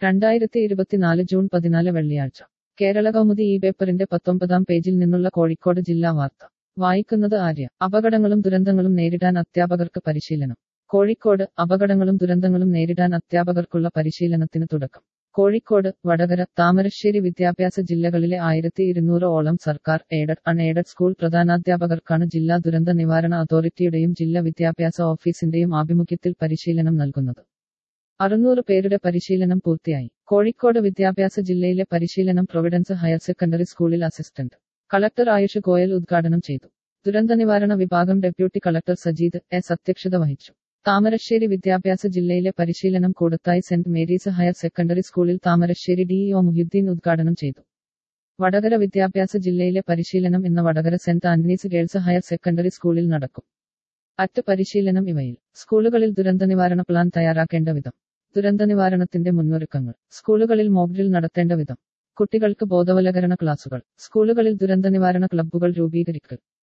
രണ്ടായിരത്തി ഇരുപത്തിനാല് ജൂൺ പതിനാല് വെള്ളിയാഴ്ച കേരള കൗമുദി ഈ പേപ്പറിന്റെ പത്തൊമ്പതാം പേജിൽ നിന്നുള്ള കോഴിക്കോട് ജില്ലാ വാർത്ത വായിക്കുന്നത് ആര്യ അപകടങ്ങളും ദുരന്തങ്ങളും നേരിടാൻ അധ്യാപകർക്ക് പരിശീലനം കോഴിക്കോട് അപകടങ്ങളും ദുരന്തങ്ങളും നേരിടാൻ അധ്യാപകർക്കുള്ള പരിശീലനത്തിന് തുടക്കം കോഴിക്കോട് വടകര താമരശ്ശേരി വിദ്യാഭ്യാസ ജില്ലകളിലെ ആയിരത്തി ഇരുന്നൂറ് ഓളം സർക്കാർ എയ്ഡഡ് അൺ എയ്ഡഡ് സ്കൂൾ പ്രധാനാധ്യാപകർക്കാണ് ജില്ലാ ദുരന്ത നിവാരണ അതോറിറ്റിയുടെയും ജില്ലാ വിദ്യാഭ്യാസ ഓഫീസിന്റെയും ആഭിമുഖ്യത്തിൽ പരിശീലനം നൽകുന്നത് അറുന്നൂറ് പേരുടെ പരിശീലനം പൂർത്തിയായി കോഴിക്കോട് വിദ്യാഭ്യാസ ജില്ലയിലെ പരിശീലനം പ്രൊവിഡൻസ് ഹയർ സെക്കൻഡറി സ്കൂളിൽ അസിസ്റ്റന്റ് കളക്ടർ ആയുഷ് ഗോയൽ ഉദ്ഘാടനം ചെയ്തു ദുരന്ത നിവാരണ വിഭാഗം ഡെപ്യൂട്ടി കളക്ടർ സജീദ് എസ് അധ്യക്ഷത വഹിച്ചു താമരശ്ശേരി വിദ്യാഭ്യാസ ജില്ലയിലെ പരിശീലനം Koodathai Saint Mary's higher secondary സ്കൂളിൽ താമരശ്ശേരി ഡിഇഒ മുഹ്യുദ്ദീൻ ഉദ്ഘാടനം ചെയ്തു വടകര വിദ്യാഭ്യാസ ജില്ലയിലെ പരിശീലനം ഇന്ന് Vadakara Saint Antony's girls higher secondary സ്കൂളിൽ നടക്കും അറ്റ് പരിശീലനം ഇവയിൽ സ്കൂളുകളിൽ ദുരന്ത നിവാരണ പ്ലാൻ തയ്യാറാക്കേണ്ട വിധം ദുരന്ത നിവാരണത്തിന്റെ മുന്നൊരുക്കങ്ങൾ സ്കൂളുകളിൽ മോക്ഡ്രിൽ നടത്തേണ്ട വിധം കുട്ടികൾക്ക് ബോധവൽക്കരണ ക്ലാസുകൾ സ്കൂളുകളിൽ ദുരന്ത നിവാരണ ക്ലബ്ബുകൾ രൂപീകരിക്കൽ